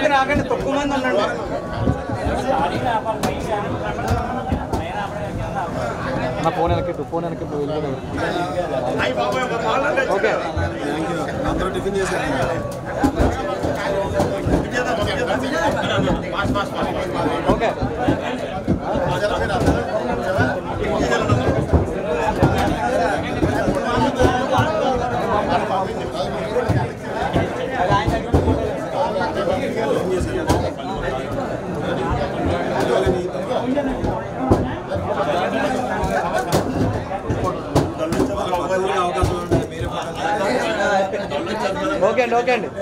మంది రాకండి తక్కువ మంది ఉండండి నా ఫోన్ వెనక్కి ఫోన్ వెనక్కి వెళ్ళిపోయాడు ఓకే అందరూ టిఫిన్ చేశారు ఓకే అవకాశం ఉంది మీరే ఓకే అండి ఓకే అండి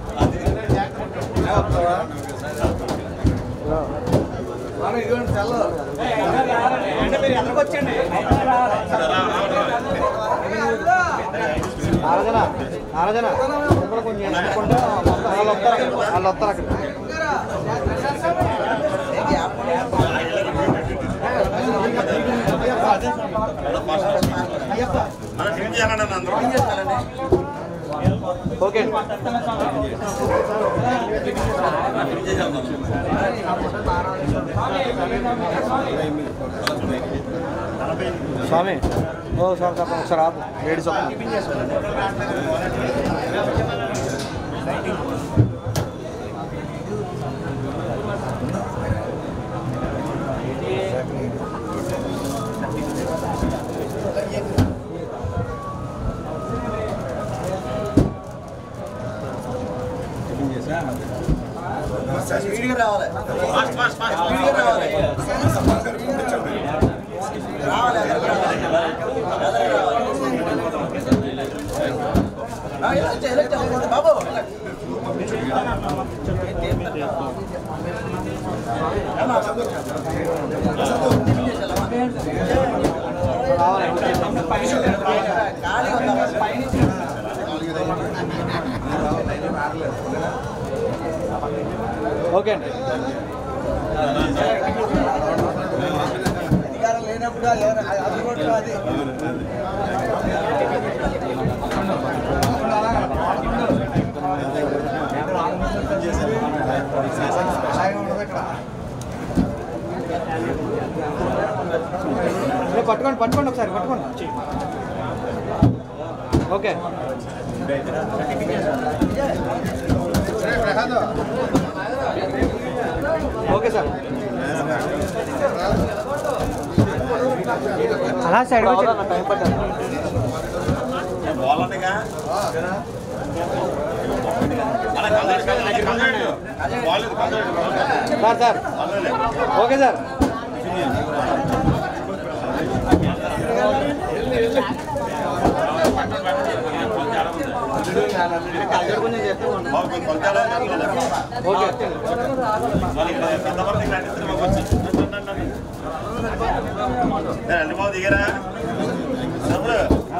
అంటే మీరు ఎక్కడికి వచ్చండి ఆరాధన ఆరాధన ఇక్కడ కొంచెం ఎన్నుకుంటే మొత్తం వాళ్ళు వస్తారు అక్కడ. వాళ్ళు వస్తారు అక్కడ ఓకే అండి స్వామి ఓ స్వామి చెప్పండి ఒకసారి ఆపు వేడి స్వామి స్పీడ్గా రావాలి స్పీడ్గా రావాలి రావాలి బాబు ఖాళీ ఉందా ఓకే అండి అధికారం లేనప్పుడు అది ఎవరు- అది అందుబాటులో అది ఏ, పట్టుకోండి పట్టుకోండి ఒకసారి పట్టుకోండి ఓకే ఓకే సార్ అలా సైడ్ టైం పట్టాలి sir sir okay sir okay బాబు దిగరా తమ్ముడు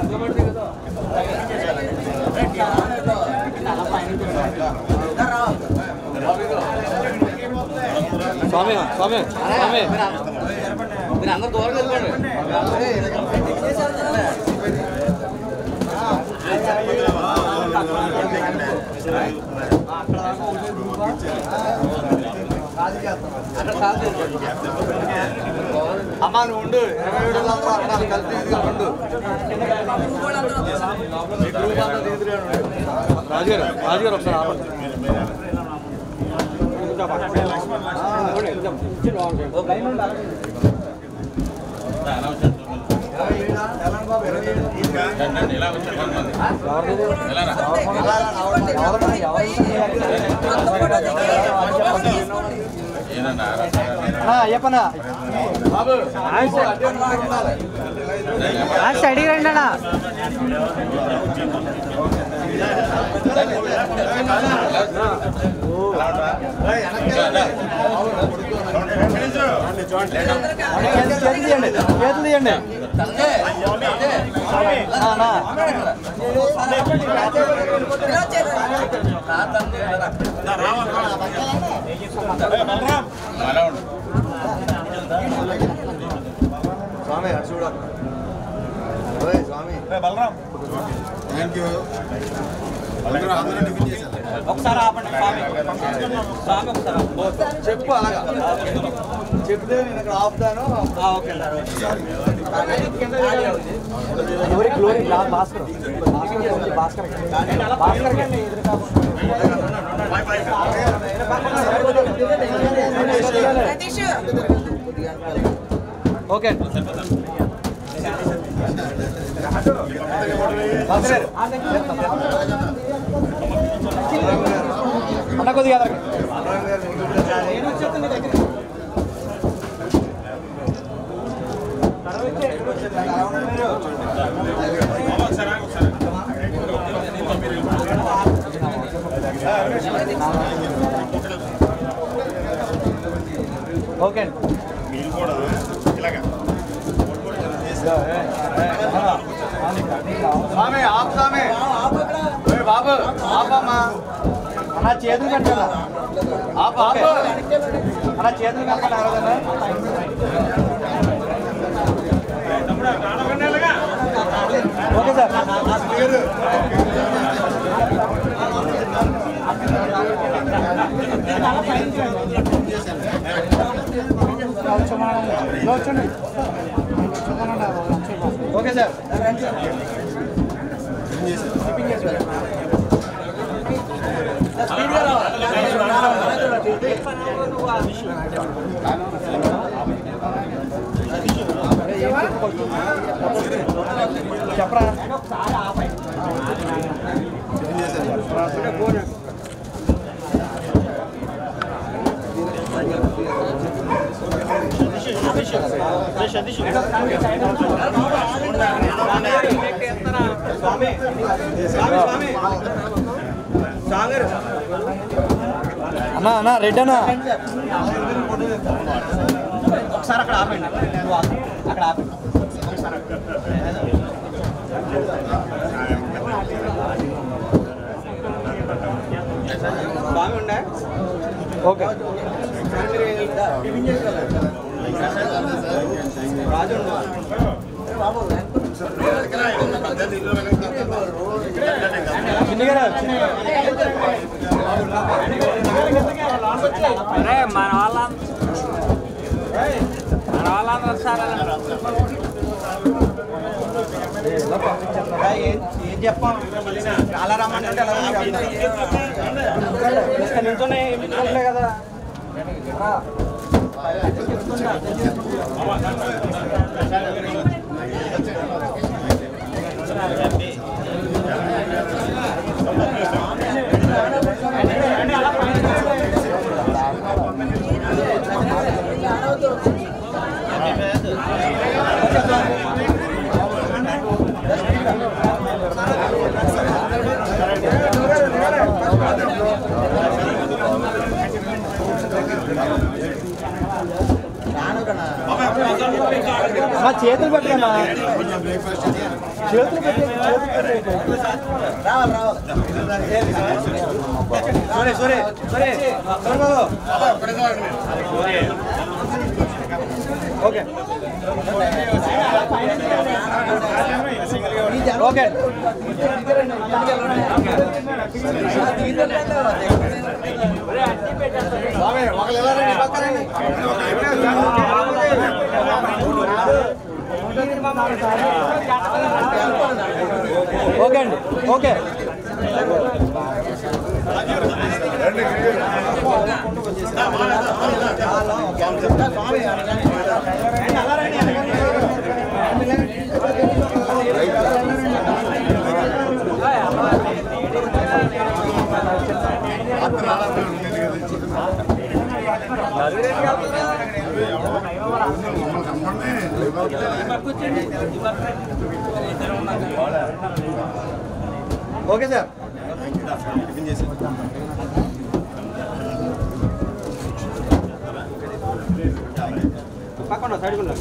స్వామి స్వామి స్వామి మీరు అందరు దూరం వెళ్ళిపోండి అమ్మా నువ్వు ఉండు ఇరవై ఏడు అందరూ అక్కడ కలిసి తీసుకుని ఉండు రాజుగారు రాజుగారు ఒకసారి ఆపండి అయ్యప్పనా స్టడీ రండి అన్నా చేతులు తీయండి చేతులు తీయండి ఆ, నా. స్వామి అటు చూడ ఓయ్ స్వామి బలరాం థ్యాంక్ యూ ఒకసారి ఆపండి స్వామి స్వామి ఒకసారి ఆపండి. చెప్పు అలాగా చెప్తే నేను ఇక్కడ ఆపుతాను ఆ, ఓకే గ్లోరీ గ్లోరీ లా- భాస్కర్ భాస్కర్ కొంచెం భాస్కర్ భాస్కర్ ఓకే అన్న కొద్దిగా ఎదరకి. ఓకే అండి మీరు కూడా ఇలాగా స్వామి ఆపు స్వామి ఓయ్ బాబు ఆపమ్మా అన్న చేతులు కట్టాలా ఆపు ఆపు అన్న చేతులు కట్టాలి ఎవరైనా ఓకే సార్ ఓకే సార్ చెప్పరా స్వామి స్వామి స్వామి స్వామి గారు అన్న అన్న రెడ్ అన్న ఒకసారి అక్కడ ఆపండి నువ్వు ఆపు. అక్కడ ఆపండి స్వామి ఉండే ఓకే రాజు ఉండు. చిన్ని గారు చిన్ని అరే మన వాళ్ళ మన వాళ్ళందరూ సార్ అబ్బా, ఏం ఏం చెప్పాం అలా రమ్మని అంటే అలా ఇసుక నిల్చొని నిల్చోట్లే కదా మా చేతులు పెట్టరా చేతులు పెట్టి రావాలి రావాలి సరే సరే సరే సరే బాబు ఓకే ఓకే స్వామి ఒకరు ఎలా రండి పక్కన రండి. ఓకే అండి ఓకే ఓకే సార్ పక్కన సైడ్ ఉన్నా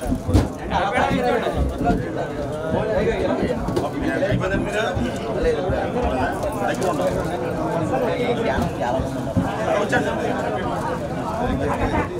అయిపోయిందా మీరు వచ్చాను